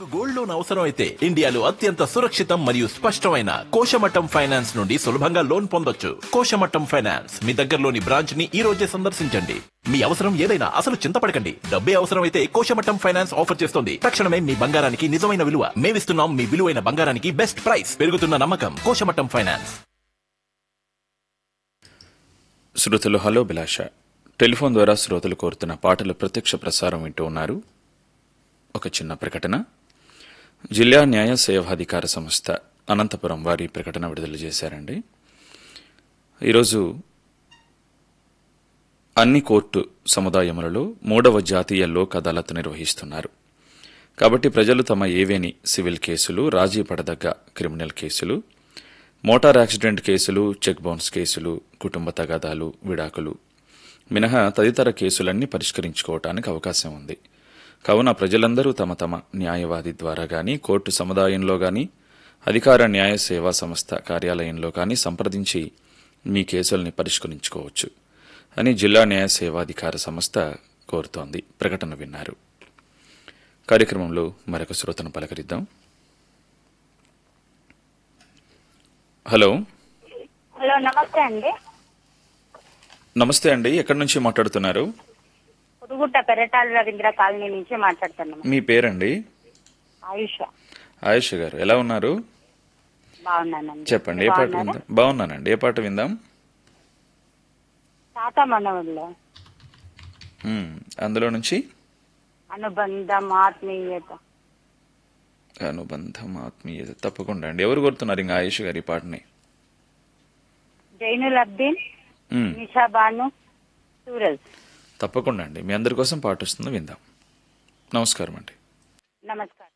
మీకు gold loan అవసరం అయితే ఇండియాలో అత్యంత సురక్షితం మరియు స్పష్టమైన కోశమట్టం ఫైనాన్స్ నుండి సులభంగా లోన్ పొందొచ్చు కోశమట్టం ఫైనాన్స్ మీ దగ్గరలోని బ్రాంచ్ ని ఈ రోజే సందర్శించండి మీ అవసరం ఏదైనా అసలు చింతపడకండి డబ్బే అవసరం అయితే కోశమట్టం ఫైనాన్స్ ఆఫర్ చేస్తుంది తక్షణమే మీ బంగారానికి నిజమైన విలువ మేమిస్తున్నాం మీ విలువైన బంగారానికి బెస్ట్ ప్రైస్ పెరుగుతున్న నమ్మకం కోశమట్టం ఫైనాన్స్ శ్రోతలు హలో బిలాష టెలిఫోన్ ద్వారా శ్రోతలు కోరుతున్న పాటల ప్రత్యక్ష ప్రసారం వింటూ ఉన్నారు ఒక చిన్న ప్రకటన జిల్లా న్యాయ సేవాధికార సంస్థ అనంతపురం వారి ప్రకటన విడుదల చేశారండి ఈరోజు అన్ని కోర్టు సముదాయములలో మూడవ జాతీయ లోక్ అదాలత్ నిర్వహిస్తున్నారు కాబట్టి ప్రజలు తమ ఏవేని సివిల్ కేసులు రాజీ పడదగ్గ క్రిమినల్ కేసులు మోటార్ యాక్సిడెంట్ కేసులు చెక్ బౌన్స్ కేసులు కుటుంబ తగాదాలు విడాకులు మినహా తదితర కేసులన్నీ పరిష్కరించుకోవటానికి అవకాశం ఉంది కావున ప్రజలందరూ తమ తమ న్యాయవాది ద్వారా గాని కోర్టు సముదాయంలో గాని అధికార న్యాయ సేవా సంస్థ కార్యాలయంలో గాని సంప్రదించి మీ కేసుల్ని పరిష్కరించుకోవచ్చు అని జిల్లా న్యాయ సేవాధికార సంస్థ కోరుతోంది ప్రకటన విన్నారు కార్యక్రమంలో మరొక శ్రోతను పలకరిద్దాం హలో హలో నమస్తే అండి నమస్తే అండి ఎక్కడి నుంచి మాట్లాడుతున్నారు పురుగుట్ట పెరటాల రవీంద్ర కాలనీ నుంచి మాట్లాడుతున్నాం మీ పేరండి ఆయుష ఆయుష్ గారు ఎలా ఉన్నారు బాగున్నానండి చెప్పండి ఏ పాట బాగున్నారా? విందాం బాగున్నానండి ఏ పాట విందాం తాత మనవుల్లో మ్మ్. అందులో నుంచి అనుబంధం ఆత్మీయత అనుబంధం ఆత్మీయత తప్పకుండా అండి ఎవరు కోరుతున్నారు ఇంకా ఆయుష్ గారి ఈ పాటని జైనుల్ అబ్దీన్ మ్మ్. నిషా బాను సూరజ్ తప్పకుండా అండి మీ అందరి కోసం పాట వస్తుంది విందాం నమస్కారం అండి నమస్కారం